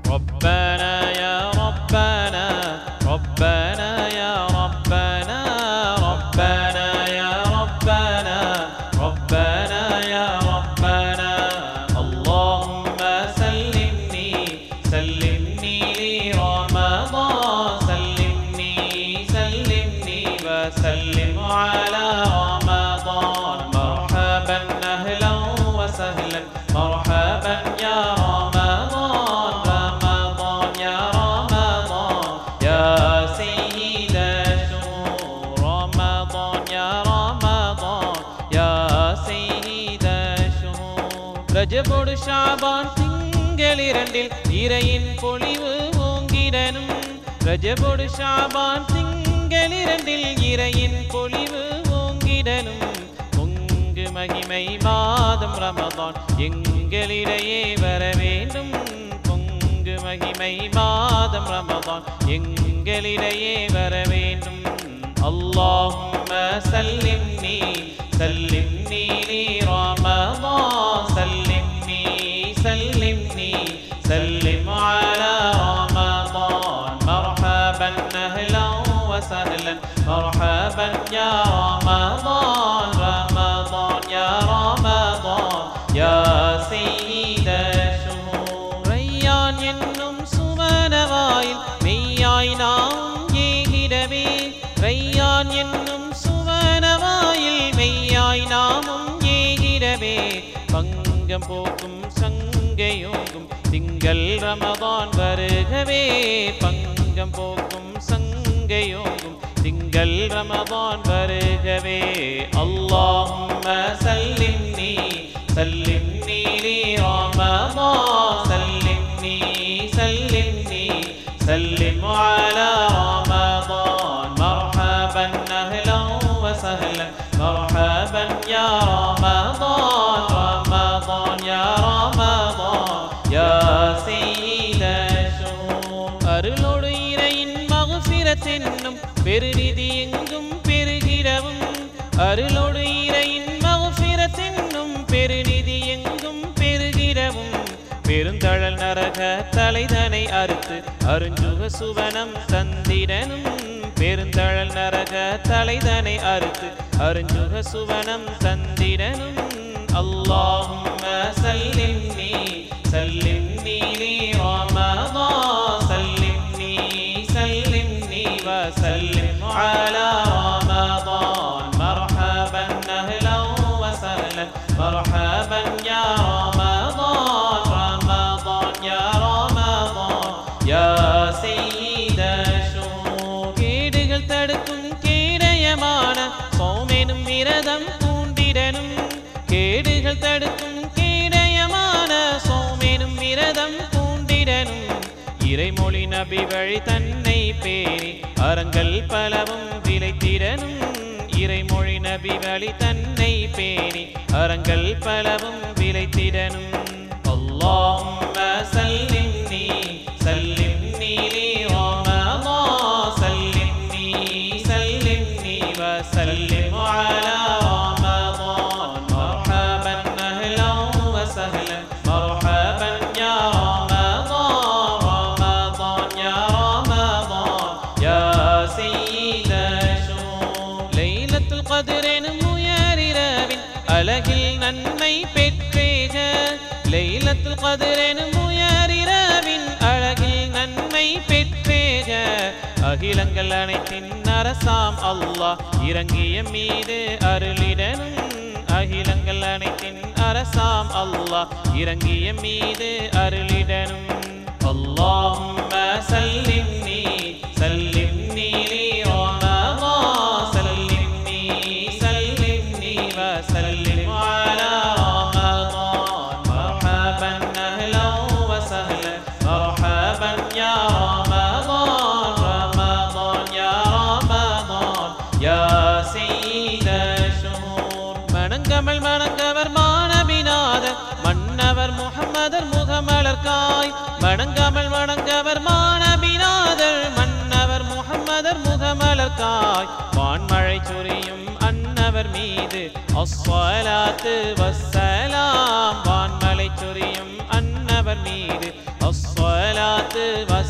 ربنا يا ربنا ربنا يا ربنا ربنا يا ربنا ربنا يا ربنا اللهم سلمني سلمني لرمضان سلمني سلمني وسلم على رمضان مرحبا اهلا وسهلا مرحبا يا رمضان رمضان يا رمضان يا سيد الشهور رمضان يا رمضان يا سيد الشهور ரஜபோடு ஷாபான் திங்களிரண்டில் இறையின் பொழிவு ஓங்கிடனும் ரஜபோடு ஷாபான் திங்களிரண்டில் இறையின் பொழிவு ஓங்கிடனும் பொங்கு மகிமை மாதம் ரமதான் எங்களிடையே வர வேண்டும் பொங்கு மகிமை மாதம் ரமதான் எங்களிடையே வர வேண்டும் اللهم سلمني سلمني لرمضان سلمني سلمني سلم على رمضان مرحبا اهلا وسهلا مرحبا يا رمضان رمضان يا رمضان يا سيد الشهور ريان என்னும் சுவனவாயில் மெய்யாய் நாம் ஏகிடவே ரையான் என்னும் சுவனவாயில் மெய்யாய் நாமும் ஏகிடவே பங்கம் போக்கும் சங்கையோங்கும் திங்கள் ரமதான் வருகவே பங்கம் போக்கும் சங்கையோங்கும் திங்கள் ரமதான் வருகவே அல்லாஹும்ம சல்லிம்னி சல்லிம்னி لرمضان سلمني سلمني سلم على رمضان مرحبا اهلا وسهلا مرحبا يا رمضان رمضان يا رمضان يا سيد الشهور அருளோடு இறையின் மகசிரத்தென்னும் பெருநிதி எங்கும் பெருகிடவும் அருளோடு இறையின் மகசிரத்தென்னும் பெருநிதி எங்கும் பெருகிடவும் பெருந்தழல் நரக தலைதனை அறுத்து அருஞ்சுக சுவனம் தந்திடனும் பெருந்தழல் நரக தலைதனை அறுத்து அருஞ்சுக சுவனம் தந்திடனும் اللهم سلمني سلمني لرمضان سلمني سلمني وسلم على رمضان مرحبا اهلا وسهلا مرحبا يا رمضان رمضان يا رمضان يا سيد الشهور கேடுகள் தடுக்கும் கேடயமான சோமெனும் விரதம் பூண்டிடனும் கேடுகள் தடுக்கும் கேடயமான சோமெனும் விரதம் பூண்டிடனும் இறைமொழி நபி வழி தன்னை பேணி அறங்கள் பலவும் விளைத்திடனும் இறைமொழி நபி வழி தன்னை பேணி அறங்கள் பலவும் விளைத்திடனும் اللهم سلمني سلمني لرمضان سلمني سلمني وسلم على رمضان مرحبا اهلا وسهلا مرحبا يا رمضان رمضان يا رمضان يا سيد الشهور ليلة القدر முயரிரவின் அழகில் நன்மை பெற்றேக லைலத்துல் கதிர் எனும் உயரிரவின் அழகில் நன்மை பெற்றேக அகிலங்கள் அனைத்தின் அரசாம் அல்லாஹ் இறங்கிய மீது அருளிடனும் அகிலங்கள் அனைத்தின் அரசாம் அல்லாஹ் இறங்கிய மீது அருளிடனும் اللهم سلمني سلمني لرمضان سلمني سلمني وسلم على رمضان مرحبا اهلا وسهلا مرحبا يا رمضان رمضان يا رمضان يا سيد الشهور மணங்கமல் மணங்கவர் மானபிநாதர் மன்னவர் முகம்மதர் முகமலர்காய் வணங்காமல் வணங்கவர் மானபிநாதர் மன்னவர் முகம்மதர் முகமலர்காய் வான்மழை சொரியும் அன்னவர் மீது அஸ்வலாத்து வசலாம் வான்மலை சொரியும் அன்னவர் மீது அஸ்வலாத்து الصلاة